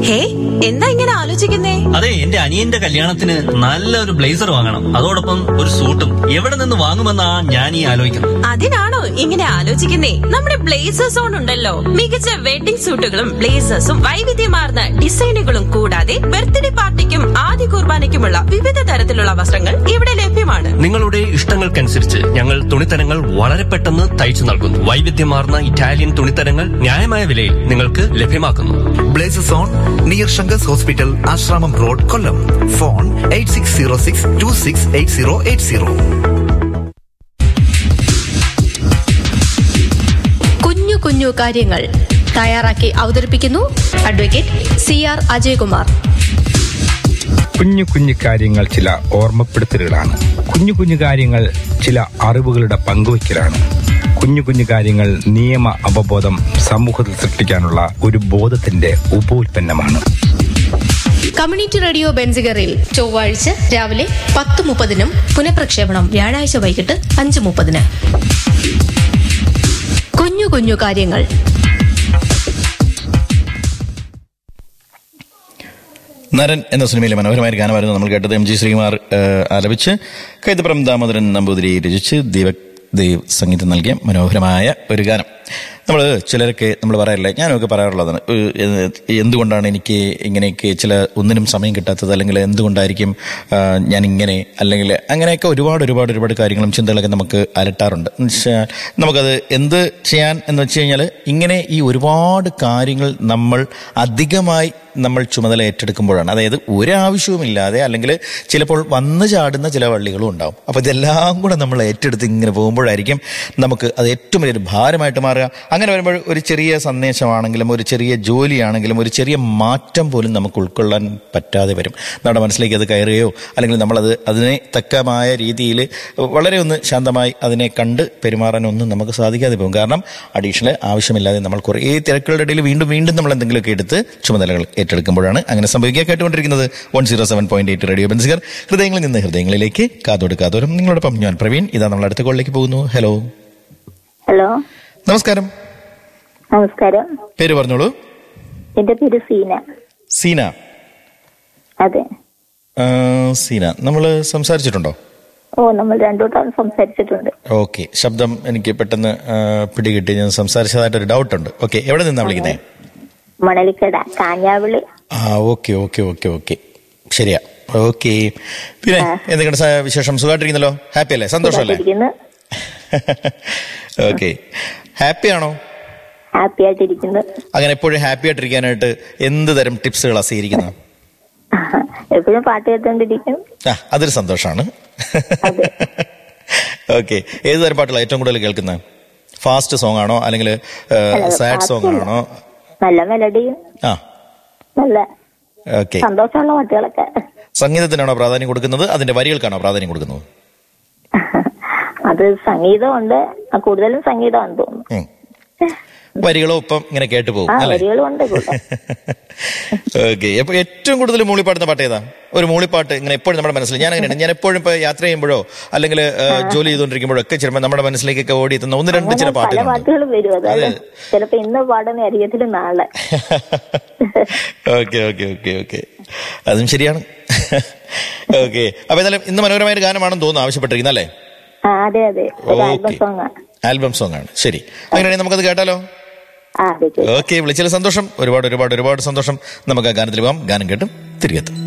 ഹേ എന്താ ഇങ്ങനെ ആലോചിക്കുന്നേ അതെ എന്റെ അനിയന്റെ കല്യാണത്തിന് നല്ലൊരു ബ്ലേസർ വാങ്ങണം അതോടൊപ്പം ഒരു സൂട്ടും എവിടെ നിന്ന് വാങ്ങുമെന്നാ ഞാൻ ഈ ആലോചിക്കുന്നത് അതിനാണോ ഇങ്ങനെ ആലോചിക്കുന്നേ നമ്മുടെ ബ്ലേസേഴ്സ് ഓൺ ഉണ്ടല്ലോ മികച്ച വെഡിംഗ് സൂട്ടുകളും ബ്ലേസേഴ്സും വൈവിധ്യമാർന്ന ഡിസൈനുകളും കൂടാതെ ബർത്ത്ഡേ പാർട്ടിക്കും ആദ്യ കുർബാനയ്ക്കുമുള്ള വിവിധ തരത്തിലുള്ള വസ്ത്രങ്ങൾ ഇവിടെ ലഭ്യമാണ് നിങ്ങളുടെ ഇഷ്ടങ്ങൾക്കനുസരിച്ച് ഞങ്ങൾ തുണിത്തരങ്ങൾ വളരെ പെട്ടെന്ന് തയ്ച്ചു നൽകുന്നു വൈവിധ്യമാർന്ന ഇറ്റാലിയൻ തുണിത്തരങ്ങൾ ന്യായമായ വിലയിൽ നിങ്ങൾക്ക് ലഭ്യമാക്കുന്നു Blazes on near Shankar's hospital Asramam road Kollam phone eight six zero six two six eight zero eight zero കുഞ്ഞു കുഞ്ഞു കാര്യങ്ങൾ തയ്യാറാക്കി അവതരിപ്പിക്കുന്നു അഡ്വക്കേറ്റ് സി ആർ അജയകുമാർ കുഞ്ഞു കുഞ്ഞു കാര്യങ്ങൾ ചില ഓർമ്മപ്പെടുത്തലുകളാണ് കുഞ്ഞു കുഞ്ഞു കാര്യങ്ങൾ ചില അറിവുകളുടെ പങ്കുവയ്ക്കലാണ് കുഞ്ഞു കുഞ്ഞു കാര്യങ്ങൾ നിയമ അവബോധം സമൂഹത്തിൽ സൃഷ്ടിക്കാനുള്ള ഒരു ബോധത്തിന്റെ ഉപോൽപ്പന്നമാണ് കമ്മ്യൂണിറ്റി റേഡിയോ ബെൻസിഗറിൽ ചൊവ്വാഴ്ച രാവിലെ പത്ത് മുപ്പതിനും പുനഃപ്രക്ഷേപണം വ്യാഴാഴ്ച വൈകിട്ട് അഞ്ച് മുപ്പതിന് കുഞ്ഞു കുഞ്ഞു കാര്യങ്ങൾ നരൻ എന്ന സിനിമയിലെ മനോഹരമായ ഒരു ഗാനമായിരുന്നു നമ്മൾ കേട്ടത് എം ജി ശ്രീകുമാർ ഏഹ്, ആലപിച്ച് കൈതപ്രം ദാമോദരൻ നമ്പൂതിരി രചിച്ച് ദീപക് ദേവ് സംഗീതം നൽകിയ മനോഹരമായ ഒരു ഗാനം നമ്മൾ ചിലരൊക്കെ നമ്മൾ പറയാറില്ല ഞാനൊക്കെ പറയാറുള്ളതാണ് ഏഹ്, ഏഹ്, എന്തുകൊണ്ടാണ് എനിക്ക് ഇങ്ങനെയൊക്കെ ചില ഒന്നിനും സമയം കിട്ടാത്തത് അല്ലെങ്കിൽ എന്തുകൊണ്ടായിരിക്കും ആഹ്, ഞാൻ ഇങ്ങനെ അല്ലെങ്കിൽ അങ്ങനെയൊക്കെ ഒരുപാട് ഒരുപാട് ഒരുപാട് കാര്യങ്ങളും ചിന്തകളൊക്കെ നമുക്ക് അലട്ടാറുണ്ട് എന്ന് വെച്ചാൽ നമുക്കത് എന്ത് ചെയ്യാൻ എന്ന് വെച്ച് കഴിഞ്ഞാൽ ഇങ്ങനെ ഈ ഒരുപാട് കാര്യങ്ങൾ നമ്മൾ അധികമായി നമ്മൾ ചുമതല ഏറ്റെടുക്കുമ്പോഴാണ് അതായത് ഒരാവശ്യവുമില്ലാതെ അല്ലെങ്കിൽ ചിലപ്പോൾ വന്നു ചാടുന്ന ചില വള്ളികളും ഉണ്ടാവും അപ്പോൾ ഇതെല്ലാം കൂടെ നമ്മൾ ഏറ്റെടുത്ത് ഇങ്ങനെ പോകുമ്പോഴായിരിക്കും നമുക്ക് അത് ഏറ്റവും വലിയൊരു ഭാരമായിട്ട് മാറുക അങ്ങനെ വരുമ്പോൾ ഒരു ചെറിയ സന്ദേശമാണെങ്കിലും ഒരു ചെറിയ ജോലിയാണെങ്കിലും ഒരു ചെറിയ മാറ്റം പോലും നമുക്ക് ഉൾക്കൊള്ളാൻ പറ്റാതെ വരും നമ്മുടെ മനസ്സിലേക്ക് അത് കയറുകയോ അല്ലെങ്കിൽ നമ്മളത് അതിനെ തക്കമായ രീതിയിൽ വളരെ ഒന്ന് ശാന്തമായി അതിനെ കണ്ട് പെരുമാറാനൊന്നും നമുക്ക് സാധിക്കാതെ പോകും കാരണം അഡീഷണൽ ആവശ്യമില്ലാതെ നമ്മൾ കുറേ തിരക്കുകളുടെ ഇടയിൽ വീണ്ടും വീണ്ടും നമ്മൾ എന്തെങ്കിലുമൊക്കെ എടുത്ത് ചുമതലകൾ ഏറ്റെടുക്കുമ്പോഴാണ് അങ്ങനെ സംഭവിക്കുക കേട്ടുകൊണ്ടിരിക്കുന്നത് one zero seven point eight radio Benziger ഹൃദയങ്ങളിൽ നിന്ന് ഹൃദയങ്ങളിലേക്ക് കാതോട് കാതോരം നിങ്ങളോടൊപ്പം ഞാൻ പ്രവീൺ ഇതാ നമ്മൾ അടുത്ത കോളിലേക്ക് പോകുന്നു ഹലോ ഹലോ നമസ്കാരം നമസ്കാരം പേര് പറഞ്ഞോളൂ എന്റെ പേര് സീന സീന അതെ ആ, സീന നമ്മൾ സംസാരിച്ചിട്ടുണ്ടോ ഓ നമ്മൾ രണ്ടു തവണ സംസാരിച്ചിട്ടുണ്ട് ഓക്കെ ശബ്ദം എനിക്ക് പെട്ടെന്ന് ആ, പിടികിട്ടി ഞാൻ സംസാരിച്ചതായിട്ടൊരു ഡൗട്ട് ഉണ്ട് ഓക്കെ എവിടെ നിന്നാണ് വിളിക്കുന്നത് മണലിക്കട കാഞ്ഞാവിളി ആ ഓക്കെ ഓക്കെ ഓക്കെ ഓക്കെ ശരിയാ ഓക്കെ പിന്നെ എന്തൊക്കെയാണ് സ- വിശേഷം സുഖമായിട്ടിരിക്കുന്നല്ലോ ഹാപ്പി അല്ലേ സന്തോഷമല്ലേ ഇരിക്കുന്നു ഓക്കെ ഹാപ്പി ആണോ ഹാപ്പി ആയിട്ടിരിക്കുന്നു അങ്ങനെ എപ്പോഴും ഹാപ്പി ആയിട്ടിരിക്കാനായിട്ട് എന്ത് തരം ടിപ്സുകളാണ് സ്വീകരിക്കുന്നത് എപ്പോഴും പാട്ട് കേട്ടോണ്ടിരിക്കും ആ അതൊരു സന്തോഷമാണ് അതെ. ഓക്കെ ഏത് തരം പാട്ടുകളാണ് ഏറ്റവും കൂടുതൽ കേൾക്കുന്നത് ഫാസ്റ്റ് സോങ് ആണോ അല്ലെങ്കിൽ സാഡ് fast സോങ് അല്ല. ആണോ നല്ല മെലഡിയും ആ നല്ല ഓക്കെ സന്തോഷമുള്ള പാട്ടുകളൊക്കെ സംഗീതത്തിനാണോ പ്രാധാന്യം കൊടുക്കുന്നത് അതിന്റെ വരികൾക്കാണോ പ്രാധാന്യം കൊടുക്കുന്നത് അത് സംഗീതമുണ്ട് ആ, കൂടുതലും സംഗീതമാണെന്ന് തോന്നുന്നു ഉം. വരികളോ ഒപ്പം ഇങ്ങനെ കേട്ടു പോകും ആ അല്ലേ വരികളും ഉണ്ട് കൂടെ ഓക്കെ അപ്പൊ ഏറ്റവും കൂടുതൽ മൂളിപ്പാടുന്ന പാട്ട് ഏതാ ഒരു മൂളിപ്പാട്ട് ഇങ്ങനെ എപ്പോഴും നമ്മുടെ മനസ്സിൽ ഞാൻ അങ്ങനെയാണ് ഞാൻ എപ്പോഴും ഇപ്പൊ യാത്ര ചെയ്യുമ്പോഴോ അല്ലെങ്കിൽ ജോലി ചെയ്തുകൊണ്ടിരിക്കുമ്പോഴോ ഒക്കെ ചിലപ്പോൾ നമ്മുടെ മനസ്സിലേക്കൊക്കെ ഓടി എത്തുന്ന ഒന്ന് രണ്ട് ചില അങ്ങനെ പല പാട്ടുകളുണ്ട് പാട്ടുകളും വരും അതായത് അതെ. ചിലപ്പോ ഇന്ന് പാടുന്ന ആയിരിക്കത്തില്ല നാളെ ഓക്കെ ഓക്കെ ഓക്കെ ഓക്കെ അതും ശരിയാണ് ഓക്കെ അപ്പൊ എന്നാലും ഇന്ന് മനോഹരമായ ഒരു ഗാനമാണെന്ന് തോന്നുന്നു ആവശ്യപ്പെട്ടിരിക്കുന്നത് അല്ലേ ആ അതെ അതെ ഒരു ആൽബം ഓക്കെ സോങ്ങാ ആൽബം സോങ് ആണ് ശരി അങ്ങനെയാണെങ്കിൽ നമുക്കത് കേട്ടാലോ ആ അതെ ശരി. ഓക്കെ വിളിച്ചതിൽ സന്തോഷം ഒരുപാട് ഒരുപാട് ഒരുപാട് സന്തോഷം നമുക്ക് ആ ഗാനത്തിൽ പോകാം ഗാനം കേട്ടും തിരികെത്തും